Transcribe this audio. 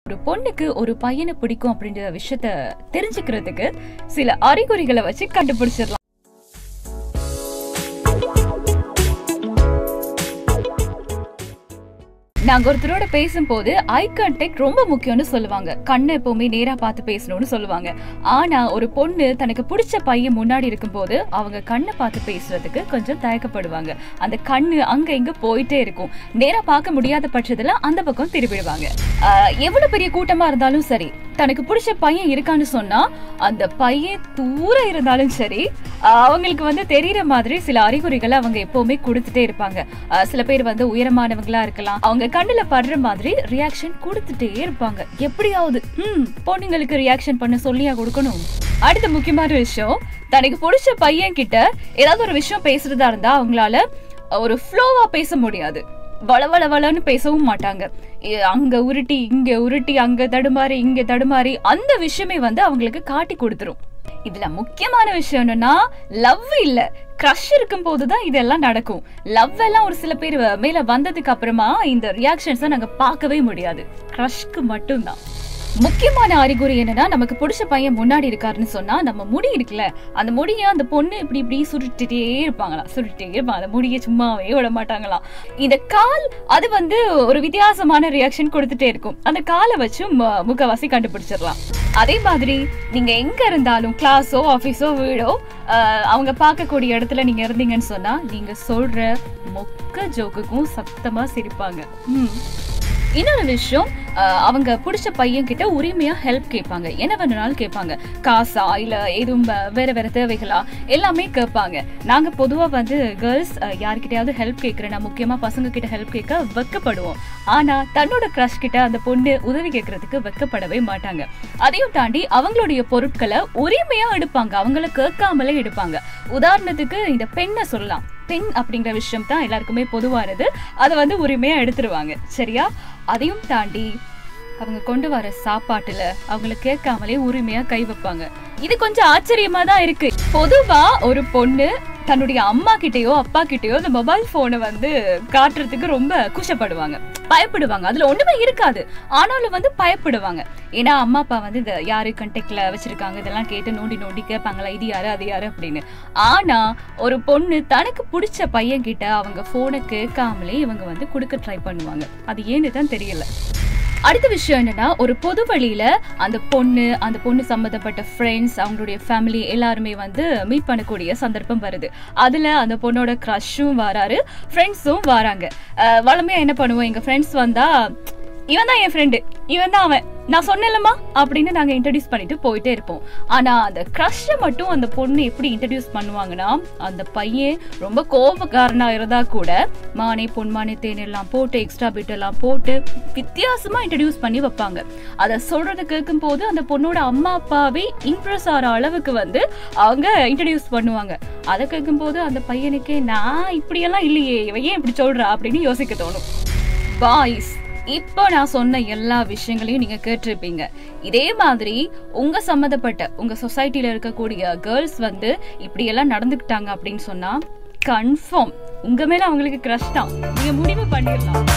ஒரு பொண்ணுக்கு ஒரு பையனை பிடிக்கும் அப்படின்ற விஷயத்த தெரிஞ்சுக்கிறதுக்கு சில அறிகுறிகளை வச்சு கண்டுபிடிச்சிடலாம் நாங்க ஒருத்தரோட பேசும்போது ஐ கான்டாக்ட் ரொம்ப முக்கியம்னு சொல்லுவாங்க கண்ணை எப்பவுமே நேரா பார்த்து பேசணும்னு சொல்லுவாங்க ஆனா ஒரு பொண்ணு தனக்கு பிடிச்ச பையன் முன்னாடி இருக்கும்போது அவங்க கண்ணை பார்த்து பேசுறதுக்கு கொஞ்சம் தயக்கப்படுவாங்க அந்த கண்ணு அங்க இங்க போயிட்டே இருக்கும் நேரா பார்க்க முடியாத பட்சத்துல அந்த பக்கம் திரும்பிடுவாங்க ஆஹ் எவ்வளவு பெரிய கூட்டமா இருந்தாலும் சரி தனக்கு பிடிச்ச பையன் இருக்கான்னு சொன்னா அந்த பையன் தூரம் இருந்தாலும் சரி ஆஹ் அவங்களுக்கு வந்து தெரியற மாதிரி சில அறிகுறிகளை அவங்க எப்பவுமே கொடுத்துட்டே இருப்பாங்க ஆஹ் சில பேர் வந்து உயரமானவங்களா இருக்கலாம் அவங்க கண்ணுல படுற மாதிரி ரியாக்ஷன் கொடுத்துட்டே இருப்பாங்க எப்படியாவது ம் பொண்ணுங்களுக்கு ரியாக்ஷன் பண்ண சொல்லியா கொடுக்கணும் அடுத்த முக்கியமான விஷயம் தனக்கு பிடிச்ச பையன் கிட்ட ஏதாவது ஒரு விஷயம் பேசுறதா இருந்தா அவங்களால ஒரு ஃப்ளோவா பேச முடியாது வள வள வளன்னு பேசவும் மாட்டாங்க எ- அங்க உருட்டி இங்க உருட்டி அங்க தடுமாறி இங்க தடுமாறி அந்த விஷயமே வந்து அவங்களுக்கு காட்டி கொடுத்துரும் இதுல முக்கியமான விஷயம் என்னன்னா லவ் இல்ல க்ரஷ் இருக்கும் போதுதான் இதெல்லாம் நடக்கும் லவ் எல்லாம் ஒரு சில பேர் மேல வந்ததுக்கு அப்புறமா இந்த ரியாக்ஷன்ஸை நாங்க பார்க்கவே முடியாது க்ரஷ்க்கு மட்டும்தான் முக்கியமான அறிகுறி என்னன்னா நமக்கு பிடிச்ச பையன் முன்னாடி இருக்காருன்னு சொன்னா நம்ம முடி இருக்குல்ல அந்த முடிய அந்த பொண்ணு இப்படி இப்படி சுருட்டிட்டே இருப்பாங்களாம் சுருட்டிட்டே இருப்பாங்க அந்த முடிய சும்மாவே விட மாட்டாங்களாம் இந்த கால் அது வந்து ஒரு வித்தியாசமான ரியாக்ஷன் கொடுத்துட்டே இருக்கும் அந்த காலை வச்சு மு- முக்கவாசி கண்டுபிடிச்சிடலாம் அதே மாதிரி நீங்க எங்க இருந்தாலும் கிளாஸோ ஆபீஸோ வீடோ ஆஹ், அவங்க பார்க்கக்கூடிய இடத்துல நீங்க இருந்தீங்கன்னு சொன்னா நீங்க சொல்ற மொக்க ஜோக்குக்கும் சத்தமா சிரிப்பாங்க ம் இன்னொரு விஷயம் அஹ், அவங்க பிடிச்ச பையன் கிட்ட உரிமையா ஹெல்ப் கேட்பாங்க என்ன வேணும்னாலும் கேட்பாங்க காசா இல்ல எதுவும் வ- வேற வேற தேவைகளா எல்லாமே கேட்பாங்க நாங்க பொதுவா வந்து கேர்ள்ஸ் யார்கிட்டயாவது ஹெல்ப் கேட்கறேன்னா முக்கியமா பசங்க கிட்ட ஹெல்ப் கேட்க வெக்கப்படுவோம் ஆனா தன்னோட க்ரஷ் கிட்ட அந்த பொண்ணு உதவி கேட்கறதுக்கு வெக்கப்படவே மாட்டாங்க அதையும் தாண்டி அவங்களுடைய பொருட்களை உரிமையா எடுப்பாங்க அவங்கள கேட்காமலே எடுப்பாங்க உதாரணத்துக்கு இந்த பெண்ணை சொல்லலாம் பெண் அப்படிங்கிற விஷயம் தான் எல்லாருக்குமே பொதுவானது அதை வந்து உரிமையா எடுத்துருவாங்க சரியா அதையும் தாண்டி அவங்க கொண்டு வர சாப்பாட்டுல அவங்கள கேட்காமலே உரிமையா கை வைப்பாங்க இது கொஞ்சம் ஆச்சரியமா தான் இருக்கு பொதுவா ஒரு பொண்ணு தன்னுடைய அம்மா கிட்டயோ அப்பா கிட்டயோ இந்த மொபைல் போனை வந்து காட்டுறதுக்கு ரொம்ப கூச்சப்படுவாங்க பயப்படுவாங்க அதுல ஒண்ணுமே இருக்காது ஆனாலும் வந்து பயப்படுவாங்க ஏன்னா அம்மா அப்பா வந்து இந்த யாரு கண்டெக்ட்ல வச்சிருக்காங்க இதெல்லாம் கேட்டு நோண்டி நோண்டி கேட்பாங்களா இது யாரு அது யாரு அப்படின்னு ஆனா ஒரு பொண்ணு தனக்கு பிடிச்ச பையன் கிட்ட அவங்க போனை கேட்காமலே இவங்க வந்து கொடுக்க ட்ரை பண்ணுவாங்க அது ஏன்னு தான் தெரியல அடுத்த விஷயம் என்னன்னா ஒரு பொது வழியில அந்த பொண்ணு அந்த பொண்ணு சம்மந்தப்பட்ட ஃப்ரெண்ட்ஸ் அவங்களுடைய ஃபேமிலி எல்லாருமே வந்து மீட் பண்ணக்கூடிய சந்தர்ப்பம் வருது அதுல அந்த பொண்ணோட க்ரஷும் வராரு ஃப்ரெண்ட்ஸும் வராங்க அஹ் வழமையா என்ன பண்ணுவோம் எங்க ஃப்ரெண்ட்ஸ் வந்தா இவன் தான் என் ஃப்ரெண்டு இவன் தான் அவன் நான் சொன்னேன்லம்மா அப்படின்னு நாங்க இன்ட்ரடியூஸ் பண்ணிட்டு போயிட்டே இருப்போம் ஆனா அந்த க்ரஷை மட்டும் அந்த பொண்ணு எப்படி இன்ட்ரடியூஸ் பண்ணுவாங்கன்னா அந்த பையன் ரொம்ப கோபக்காரனா இருந்தா கூட மானே பொன்மானே தேன் எல்லாம் போட்டு எக்ஸ்ட்ரா பிட் எல்லாம் போட்டு வித்தியாசமா இன்ட்ரடியூஸ் பண்ணி வைப்பாங்க அதை சொல்றத கேட்கும் போது அந்த பொண்ணோட அம்மா அப்பாவே இம்ப்ரெஸ் ஆகிற அளவுக்கு வந்து அவங்க இன்ட்ரடியூஸ் பண்ணுவாங்க அதை கேட்கும் போது அந்த பையனுக்கே நான் இப்படியெல்லாம் இல்லையே இவன் ஏன் இப்படி சொல்றா அப்படின்னு யோசிக்க தோணும் பாய்ஸ் இப்போ நான் சொன்ன எல்லா விஷயங்களையும் நீங்க கேட்டிருப்பீங்க இதே மாதிரி உங்க சம்மந்தப்பட்ட உங்க சொசைட்டில இருக்கக்கூடிய கேர்ள்ஸ் வந்து இப்படி எல்லாம் நடந்துக்கிட்டாங்க அப்படின்னு சொன்னா கன்ஃபார்ம் உங்க மேல அவங்களுக்கு க்ரஷ் தான் நீங்க முடிவு பண்ணிடலாம்